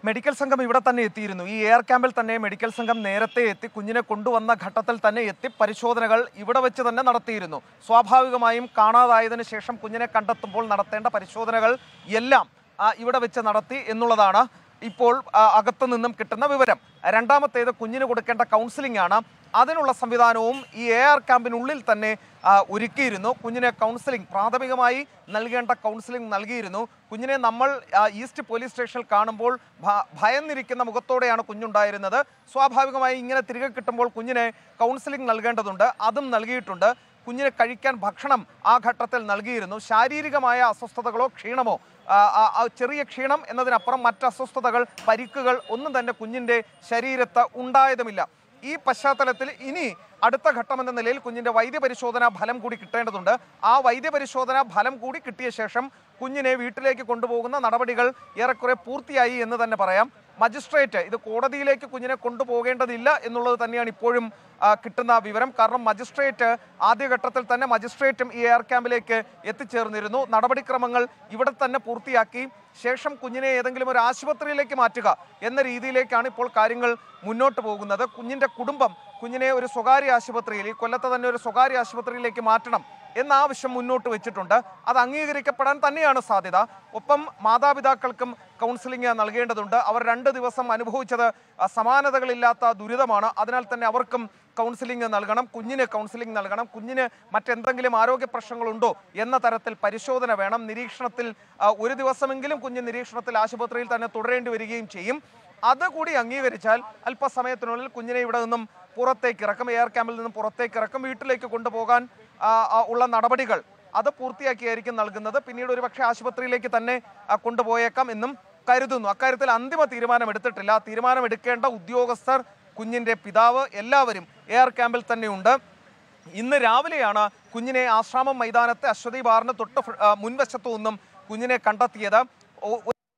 Medical സംഘം ഇവിടെ തന്നെ എത്തിയിരുന്നു ഈ എയർ ക്യാമ്പിൽ തന്നെ മെഡിക്കൽ സംഘം നേരത്തെ എത്തി കുഞ്ഞിനെ കൊണ്ടുവന്ന ഘട്ടത്തിൽ തന്നെ എത്തി പരിശോധനകൾ ഇവിടെ വെച്ച് തന്നെ നടത്തിയിരുന്നു സ്വാഭാവികമായും കാണാതായതിനു ശേഷം കുഞ്ഞിനെ കണ്ടെത്തുമ്പോൾ നടത്തേണ്ട പരിശോധനകൾ എല്ലാം ആ, ഇവിടെ വെച്ച് നടത്തി എന്നുള്ളതാണ് ഇപ്പോൾ ആ, അകത്തു നിന്നും കിട്ടുന്ന വിവരം രണ്ടാമത്തേത് കുഞ്ഞിന് കൊടുക്കേണ്ട കൗൺസിലിംഗ് ആണ് അതിനുള്ള സംവിധാനവും ഈ എ ആർ ക്യാമ്പിനുള്ളിൽ തന്നെ ആ, ഒരുക്കിയിരുന്നു കുഞ്ഞിനെ കൗൺസിലിംഗ് പ്രാഥമികമായി നൽകേണ്ട കൗൺസിലിംഗ് നൽകിയിരുന്നു കുഞ്ഞിനെ നമ്മൾ ആ, ഈസ്റ്റ് പോലീസ് സ്റ്റേഷനിൽ കാണുമ്പോൾ ഭ- ഭയന്നിരിക്കുന്ന മുഖത്തോടെയാണ് കുഞ്ഞുണ്ടായിരുന്നത് സ്വാഭാവികമായി ഇങ്ങനെ തിരികെ കിട്ടുമ്പോൾ കുഞ്ഞിനെ കൗൺസിലിംഗ് നൽകേണ്ടതുണ്ട് അതും നൽകിയിട്ടുണ്ട് കുഞ്ഞിന് കഴിക്കാൻ ഭക്ഷണം ആ ഘട്ടത്തിൽ നൽകിയിരുന്നു ശാരീരികമായ അസ്വസ്ഥതകളോ ക്ഷീണമോ ആ, ആ, ആ ചെറിയ ക്ഷീണം എന്നതിനപ്പുറം മറ്റ് അസ്വസ്ഥതകൾ പരിക്കുകൾ ഒന്നും തന്നെ കുഞ്ഞിൻ്റെ ശരീരത്ത് ഉണ്ടായതുമില്ല ഈ പശ്ചാത്തലത്തിൽ ഇനി അടുത്ത ഘട്ടം എന്ന നിലയിൽ കുഞ്ഞിന്റെ വൈദ്യപരിശോധന ഫലം കൂടി കിട്ടേണ്ടതുണ്ട് ആ വൈദ്യപരിശോധന ഫലം കൂടി കിട്ടിയ ശേഷം കുഞ്ഞിനെ വീട്ടിലേക്ക് കൊണ്ടുപോകുന്ന നടപടികൾ ഏറെക്കുറെ പൂർത്തിയായി എന്ന് തന്നെ പറയാം മജിസ്ട്രേറ്റ് ഇത് കോടതിയിലേക്ക് കുഞ്ഞിനെ കൊണ്ടുപോകേണ്ടതില്ല എന്നുള്ളത് തന്നെയാണ് ഇപ്പോഴും ആ, കിട്ടുന്ന വിവരം കാരണം മജിസ്ട്രേറ്റ് ആദ്യഘട്ടത്തിൽ തന്നെ മജിസ്ട്രേറ്റും ഈ എയർ ക്യാമ്പിലേക്ക് എത്തിച്ചേർന്നിരുന്നു നടപടിക്രമങ്ങൾ ഇവിടെ തന്നെ പൂർത്തിയാക്കി ശേഷം കുഞ്ഞിനെ ഏതെങ്കിലും ഒരു ആശുപത്രിയിലേക്ക് മാറ്റുക എന്ന രീതിയിലേക്കാണ് ഇപ്പോൾ കാര്യങ്ങൾ മുന്നോട്ട് പോകുന്നത് കുഞ്ഞിന്റെ കുടുംബം കുഞ്ഞിനെ ഒരു സ്വകാര്യ ആശുപത്രിയിൽ ഈ കൊല്ലത്തെ തന്നെ ഒരു സ്വകാര്യ ആശുപത്രിയിലേക്ക് മാറ്റണം എന്ന ആവശ്യം മുന്നോട്ട് വെച്ചിട്ടുണ്ട് അത് അംഗീകരിക്കപ്പെടാൻ തന്നെയാണ് സാധ്യത ഒപ്പം മാതാപിതാക്കൾക്കും കൗൺസിലിംഗ് നൽകേണ്ടതുണ്ട് അവർ രണ്ട് ദിവസം അനുഭവിച്ചത് ആ, സമാനതകളില്ലാത്ത ദുരിതമാണ് അതിനാൽ തന്നെ അവർക്കും കൗൺസിലിംഗ് നൽകണം കുഞ്ഞിന് കൗൺസിലിംഗ് നൽകണം കുഞ്ഞിന് മറ്റെന്തെങ്കിലും ആരോഗ്യ പ്രശ്നങ്ങളുണ്ടോ എന്ന തരത്തിൽ പരിശോധന വേണം നിരീക്ഷണത്തിൽ ആ, ഒരു ദിവസമെങ്കിലും കുഞ്ഞ് നിരീക്ഷണത്തിൽ ആശുപത്രിയിൽ തന്നെ തുടരേണ്ടി വരികയും ചെയ്യും അതുകൂടി അംഗീകരിച്ചാൽ അല്പസമയത്തിനുള്ളിൽ കുഞ്ഞിനെ ഇവിടെ നിന്നും പുറത്തേക്ക് ഇറക്കും എയർ ക്യാമ്പിൽ നിന്നും പുറത്തേക്ക് ഇറക്കും വീട്ടിലേക്ക് കൊണ്ടുപോകാൻ ആ, ആ, ഉള്ള നടപടികൾ അത് പൂർത്തിയാക്കിയായിരിക്കും നൽകുന്നത് പിന്നീട് ഒരുപക്ഷെ ആശുപത്രിയിലേക്ക് തന്നെ ആ, കൊണ്ടുപോയേക്കാം എന്നും കരുതുന്നു അക്കാര്യത്തിൽ അന്തിമ തീരുമാനം എടുത്തിട്ടില്ല ആ തീരുമാനം എടുക്കേണ്ട ഉദ്യോഗസ്ഥർ കുഞ്ഞിന്റെ പിതാവ് എല്ലാവരും എയർ ക്യാമ്പിൽ തന്നെയുണ്ട് ഇന്ന് രാവിലെയാണ് കുഞ്ഞിനെ ആശ്രാമം മൈതാനത്തെ അശ്വതി ബാറിന് തൊട്ട് ഫ്ര- ആ, മുൻവശത്തു നിന്നും കുഞ്ഞിനെ കണ്ടെത്തിയത് ഒ-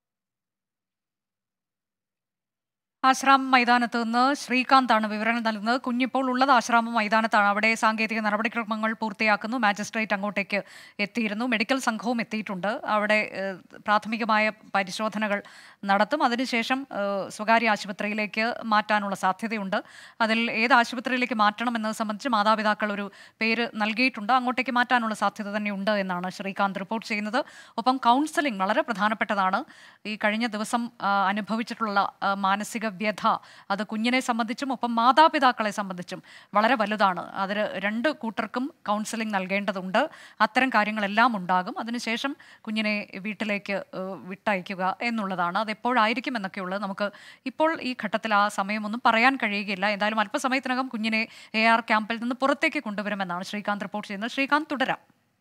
ആശ്രാമം മൈതാനത്ത് നിന്ന് ശ്രീകാന്താണ് വിവരങ്ങൾ നൽകുന്നത് കുഞ്ഞിപ്പോൾ ഉള്ളത് ആശ്രാമം മൈതാനത്താണ് അവിടെ സാങ്കേതിക നടപടിക്രമങ്ങൾ പൂർത്തിയാക്കുന്നു മാജിസ്ട്രേറ്റ് അങ്ങോട്ടേക്ക് എത്തിയിരുന്നു മെഡിക്കൽ സംഘവും എത്തിയിട്ടുണ്ട് അവിടെ ഏഹ്, പ്രാഥമികമായ പരിശോധനകൾ നടത്തും അതിനുശേഷം ഏഹ്, സ്വകാര്യ ആശുപത്രിയിലേക്ക് മാറ്റാനുള്ള സാധ്യതയുണ്ട് അതിൽ ഏത് ആശുപത്രിയിലേക്ക് മാറ്റണം എന്നത് സംബന്ധിച്ച് മാതാപിതാക്കൾ ഒരു പേര് നൽകിയിട്ടുണ്ട് അങ്ങോട്ടേക്ക് മാറ്റാനുള്ള സാധ്യത തന്നെയുണ്ട് എന്നാണ് ശ്രീകാന്ത് റിപ്പോർട്ട് ചെയ്യുന്നത് ഒപ്പം കൗൺസിലിംഗ് വളരെ പ്രധാനപ്പെട്ടതാണ് ഈ കഴിഞ്ഞ ദിവസം ആ, അനുഭവിച്ചിട്ടുള്ള ആ, മാനസിക വ്യഥ അത് കുഞ്ഞിനെ സംബന്ധിച്ചും ഒപ്പം മാതാപിതാക്കളെ സംബന്ധിച്ചും വളരെ വലുതാണ് അതിൽ രണ്ട് കൂട്ടർക്കും കൗൺസിലിംഗ് നൽകേണ്ടതുണ്ട് അത്തരം കാര്യങ്ങളെല്ലാം ഉണ്ടാകും അതിനുശേഷം കുഞ്ഞിനെ വീട്ടിലേക്ക് ഏഹ്, വിട്ടയക്കുക എന്നുള്ളതാണ് അത് എപ്പോഴായിരിക്കും എന്നൊക്കെയുള്ളത് നമുക്ക് ഇപ്പോൾ ഈ ഘട്ടത്തിൽ ആ സമയമൊന്നും പറയാൻ കഴിയുകയില്ല എന്തായാലും അല്പസമയത്തിനകം കുഞ്ഞിനെ എ ആർ ക്യാമ്പിൽ നിന്ന് പുറത്തേക്ക് കൊണ്ടുവരുമെന്നാണ് ശ്രീകാന്ത് റിപ്പോർട്ട് ചെയ്യുന്നത് ശ്രീകാന്ത് തുടരാം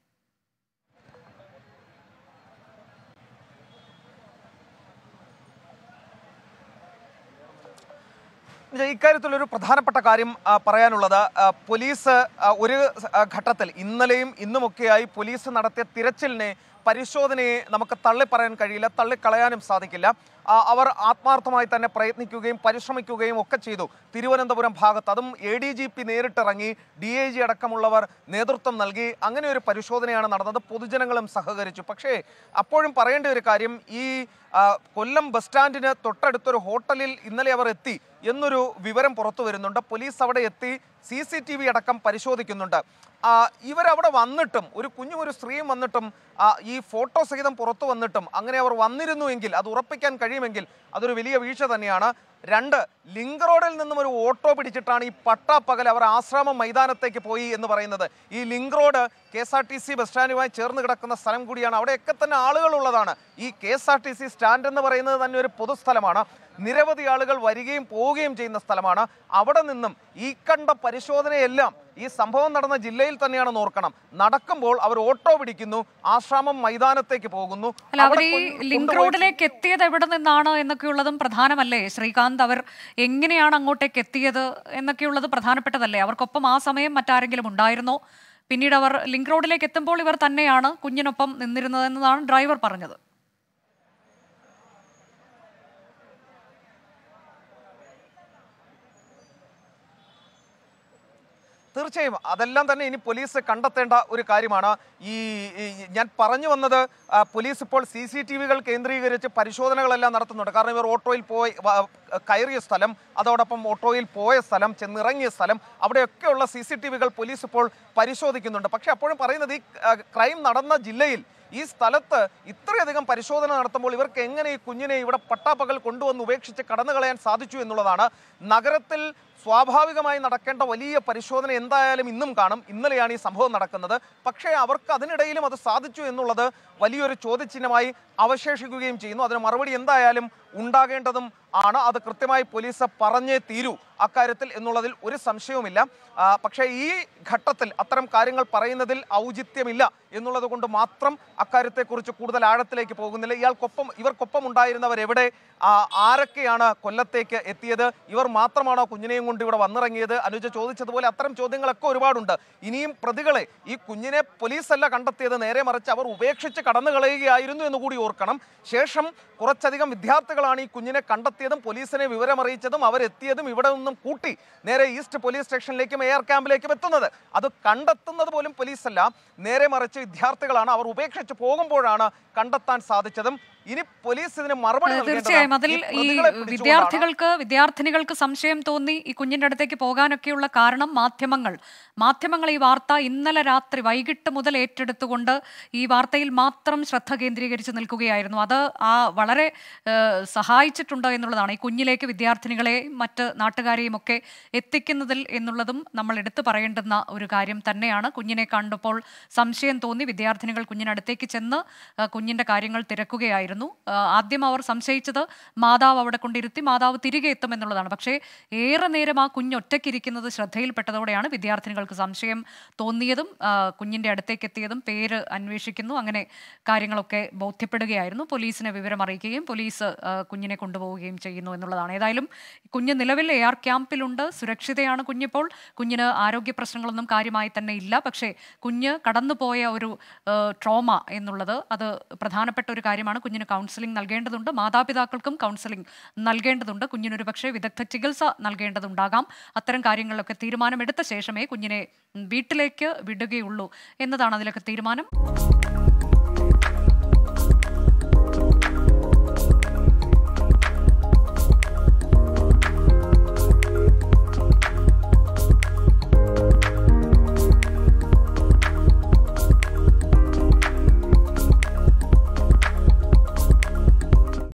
ഇത് ഇക്കാര്യത്തിൽ ഒരു പ്രധാനപ്പെട്ട കാര്യം ആ, പറയാനുള്ളത് ആ, പോലീസ് ആ, ഒരു ആ, ഘട്ടത്തിൽ ഇന്നലെയും ഇന്നുമൊക്കെയായി പോലീസ് നടത്തിയ തിരച്ചിലിനെ പരിശോധനയെ നമുക്ക് തള്ളി പറയാൻ കഴിയില്ല തള്ളിക്കളയാനും സാധിക്കില്ല ആ, അവർ ആത്മാർത്ഥമായി തന്നെ പ്രയത്നിക്കുകയും പരിശ്രമിക്കുകയും ഒക്കെ ചെയ്തു തിരുവനന്തപുരം ഭാഗത്ത് അതും എ ഡി ജി പി നേരിട്ടിറങ്ങി ഡി ഐ ജി അടക്കമുള്ളവർ നേതൃത്വം നൽകി അങ്ങനെ ഒരു പരിശോധനയാണ് നടന്നത് പൊതുജനങ്ങളും സഹകരിച്ചു പക്ഷേ അപ്പോഴും പറയേണ്ട ഒരു കാര്യം ഈ ആ, കൊല്ലം ബസ് സ്റ്റാൻഡിന് തൊട്ടടുത്തൊരു ഹോട്ടലിൽ ഇന്നലെ അവർ എത്തി എന്നൊരു വിവരം പുറത്തു വരുന്നുണ്ട് പോലീസ് അവിടെ എത്തി സി സി ടി വി അടക്കം പരിശോധിക്കുന്നുണ്ട് ആ, ഇവരവിടെ വന്നിട്ടും ഒരു കുഞ്ഞും ഒരു സ്ത്രീയും വന്നിട്ടും ആ, ഈ ഫോട്ടോ സഹിതം പുറത്തു വന്നിട്ടും അങ്ങനെ അവർ വന്നിരുന്നുവെങ്കിൽ അത് ഉറപ്പിക്കാൻ കഴിയുമെങ്കിൽ അതൊരു വലിയ വീഴ്ച തന്നെയാണ് രണ്ട് ലിങ്ക് റോഡിൽ നിന്നും ഒരു ഓട്ടോ പിടിച്ചിട്ടാണ് ഈ പട്ടാപ്പകൽ അവർ ആശ്രമം മൈതാനത്തേക്ക് പോയി എന്ന് പറയുന്നത് ഈ link road K S R T C bus സ്റ്റാൻഡുമായി ചേർന്ന് കിടക്കുന്ന സ്ഥലം കൂടിയാണ് അവിടെയൊക്കെ തന്നെ ആളുകൾ ഉള്ളതാണ് ഈ K S R T C stand എന്ന് പറയുന്നത് തന്നെ ഒരു പൊതുസ്ഥലമാണ് നിരവധി ആളുകൾ വരികയും പോവുകയും ചെയ്യുന്ന സ്ഥലമാണ് അവിടെ നിന്നും ഈ കണ്ട പരിശോധനയെല്ലാം ഈ സംഭവം നടന്ന ജില്ലയിൽ തന്നെയാണെന്ന് ഓർക്കണം നടക്കുമ്പോൾ അവർ ഓട്ടോ പിടിക്കുന്നു ആശ്രാമം മൈതാനത്തേക്ക് പോകുന്നു അല്ല അവർ അവിടെ ഈ കൊണ്ടു- ലിങ്ക് കൊണ്ടുപോയി- റോഡിലേക്ക് എത്തിയത് എവിടെ നിന്നാണ് എന്നൊക്കെയുള്ളതും പ്രധാനമല്ലേ ശ്രീകാന്ത് അവർ എങ്ങനെയാണ് അങ്ങോട്ടേക്ക് എത്തിയത് എന്നൊക്കെയുള്ളത് പ്രധാനപ്പെട്ടതല്ലേ അവർക്കൊപ്പം ആ സമയം മറ്റാരെങ്കിലും ഉണ്ടായിരുന്നോ പിന്നീട് അവർ ലിങ്ക് റോഡിലേക്ക് എത്തുമ്പോൾ ഇവർ തന്നെയാണ് കുഞ്ഞിനൊപ്പം നിന്നിരുന്നതെന്നതാണ് ഡ്രൈവർ പറഞ്ഞത് തീർച്ചയായും അതെല്ലാം തന്നെ ഇനി പോലീസ് കണ്ടെത്തേണ്ട ഒരു കാര്യമാണ് ഈ ഈ ഞാൻ പറഞ്ഞു വന്നത് ആ, പോലീസ് ഇപ്പോൾ സി സി ടി വികൾ കേന്ദ്രീകരിച്ച് പരിശോധനകളെല്ലാം നടത്തുന്നുണ്ട് കാരണം ഇവർ ഓട്ടോയിൽ പോയി വ- കയറിയ സ്ഥലം അതോടൊപ്പം ഓട്ടോയിൽ പോയ സ്ഥലം ചെന്നിറങ്ങിയ സ്ഥലം അവിടെയൊക്കെയുള്ള സി സി ടി വികൾ പോലീസ് ഇപ്പോൾ പരിശോധിക്കുന്നുണ്ട് പക്ഷേ അപ്പോഴും പറയുന്നത് ഈ ആ, ക്രൈം നടന്ന ജില്ലയിൽ ഈ സ്ഥലത്ത് ഇത്രയധികം പരിശോധന നടത്തുമ്പോൾ ഇവർക്ക് എങ്ങനെ ഈ കുഞ്ഞിനെ ഇവിടെ പട്ടാപ്പകൽ കൊണ്ടുവന്ന് ഉപേക്ഷിച്ച് കടന്നു കളയാൻ സാധിച്ചു എന്നുള്ളതാണ് നഗരത്തിൽ സ്വാഭാവികമായി നടക്കേണ്ട വലിയ പരിശോധന എന്തായാലും ഇന്നും കാണും ഇന്നലെയാണ് ഈ സംഭവം നടക്കുന്നത് പക്ഷേ അവർക്ക് അതിനിടയിലും അത് സാധിച്ചു എന്നുള്ളത് വലിയൊരു ചോദ്യചിഹ്നമായി അവശേഷിക്കുകയും ചെയ്യുന്നു അതിന് മറുപടി എന്തായാലും ഉണ്ടാകേണ്ടതും ആണ് അത് കൃത്യമായി പോലീസ് പറഞ്ഞേ തീരൂ അക്കാര്യത്തിൽ എന്നുള്ളതിൽ ഒരു സംശയവുമില്ല ആ, പക്ഷേ ഈ ഘട്ടത്തിൽ അത്തരം കാര്യങ്ങൾ പറയുന്നതിൽ ഔചിത്യമില്ല എന്നുള്ളത് കൊണ്ട് മാത്രം അക്കാര്യത്തെക്കുറിച്ച് കൂടുതൽ ആഴത്തിലേക്ക് പോകുന്നില്ല ഇയാൾക്കൊപ്പം ഇവർക്കൊപ്പം ഉണ്ടായിരുന്നവർ എവിടെ ആ, ആരൊക്കെയാണ് കൊല്ലത്തേക്ക് എത്തിയത് ഇവർ മാത്രമാണോ കുഞ്ഞിനെയും കൊണ്ട് ഇവിടെ വന്നിറങ്ങിയത് അനുജ ചോദിച്ചതുപോലെ അത്തരം ചോദ്യങ്ങളൊക്കെ ഒരുപാടുണ്ട് ഇനിയും പ്രതികളെ ഈ കുഞ്ഞിനെ പോലീസല്ല കണ്ടെത്തിയത് നേരെ മറിച്ച് അവർ ഉപേക്ഷിച്ച് കടന്നു കളയുകയായിരുന്നു എന്ന് കൂടി ഓർക്കണം ശേഷം കുറച്ചധികം വിദ്യാർത്ഥികളാണ് ഈ കുഞ്ഞിനെ കണ്ടെത്തിയതും പോലീസിനെ വിവരമറിയിച്ചതും അവരെത്തിയതും ഇവിടെ നിന്നും കൂട്ടി നേരെ ഈസ്റ്റ് പോലീസ് സ്റ്റേഷനിലേക്കും എയർ ക്യാമ്പിലേക്കും എത്തുന്നത് അത് കണ്ടെത്തുന്നത് പോലും പോലീസല്ല നേരെ മറിച്ച് വിദ്യാർത്ഥികളാണ് അവർ ഉപേക്ഷിച്ച് പോകുമ്പോഴാണ് കണ്ടെത്താൻ സാധിച്ചതും ഇനി പോലീസ് ഇതിന് മറുപടി നൽകേണ്ടതാണ്. തീർച്ചയായും അതിൽ ഈ ഈ പ്രതികളെ പിടിച്ചുകൊണ്ടാണ് വിദ്യാർത്ഥികൾക്ക് വിദ്യാർത്ഥിനികൾക്ക് സംശയം തോന്നി ഈ കുഞ്ഞിന്റെ അടുത്തേക്ക് പോകാനൊക്കെയുള്ള കാരണം മാധ്യമങ്ങൾ മാധ്യമങ്ങൾ ഈ വാർത്ത ഇന്നലെ രാത്രി വൈകിട്ട് മുതൽ ഏറ്റെടുത്തുകൊണ്ട് ഈ വാർത്തയിൽ മാത്രം ശ്രദ്ധ കേന്ദ്രീകരിച്ച് നിൽക്കുകയായിരുന്നു അത് ആ വളരെ ഏഹ്, സഹായിച്ചിട്ടുണ്ട് എന്നുള്ളതാണ് ഈ കുഞ്ഞിലേക്ക് വിദ്യാർത്ഥിനികളെ മറ്റ് നാട്ടുകാരെയും ഒക്കെ എത്തിക്കുന്നതിൽ എന്നുള്ളതും നമ്മൾ എടുത്തു പറയേണ്ടുന്ന ഒരു കാര്യം തന്നെയാണ് കുഞ്ഞിനെ കണ്ടപ്പോൾ സംശയം തോന്നി വിദ്യാർത്ഥിനികൾ കുഞ്ഞിനടുത്തേക്ക് ചെന്ന് ആ, കുഞ്ഞിന്റെ കാര്യങ്ങൾ തിരക്കുകയായിരുന്നു ആ, ആദ്യം അവർ സംശയിച്ചത് മാതാവ് അവിടെ കൊണ്ടിരുത്തി മാതാവ് തിരികെ എത്തുമെന്നുള്ളതാണ് പക്ഷേ ഏറെ നേരം ആ കുഞ്ഞ് ഒറ്റയ്ക്കിരിക്കുന്നത് ശ്രദ്ധയിൽപ്പെട്ടതോടെയാണ് വിദ്യാർത്ഥിനികൾക്ക് സംശയം തോന്നിയതും ആ, കുഞ്ഞിന്റെ അടുത്തേക്ക് എത്തിയതും പേര് അന്വേഷിക്കുന്നു അങ്ങനെ കാര്യങ്ങളൊക്കെ ബോധ്യപ്പെടുകയായിരുന്നു പോലീസിനെ വിവരം അറിയിക്കുകയും പോലീസ് ആ, കുഞ്ഞിനെ കൊണ്ടുപോവുകയും ചെയ്യുന്നു എന്നുള്ളതാണ് ഏതായാലും കുഞ്ഞ് നിലവിൽ എ ആർ ക്യാമ്പിലുണ്ട് സുരക്ഷിതയാണ് കുഞ്ഞിപ്പോൾ കുഞ്ഞിന് ആരോഗ്യ പ്രശ്നങ്ങളൊന്നും കാര്യമായി തന്നെ ഇല്ല പക്ഷേ കുഞ്ഞ് കടന്നുപോയ ഒരു ട്രോമ എന്നുള്ളത് അത് പ്രധാനപ്പെട്ട ഒരു കാര്യമാണ് കുഞ്ഞിന് കൗൺസിലിംഗ് നൽകേണ്ടതുണ്ട് മാതാപിതാക്കൾക്കും കൗൺസിലിംഗ് നൽകേണ്ടതുണ്ട് കുഞ്ഞിനൊരു പക്ഷേ വിദഗ്ധ ചികിത്സ നൽകേണ്ടതുണ്ടാകാം അത്തരം കാര്യങ്ങളിലൊക്കെ തീരുമാനമെടുത്ത ശേഷമേ കുഞ്ഞിനെ വീട്ടിലേക്ക് വിടുകയുള്ളൂ എന്നതാണ് അതിലൊക്കെ തീരുമാനം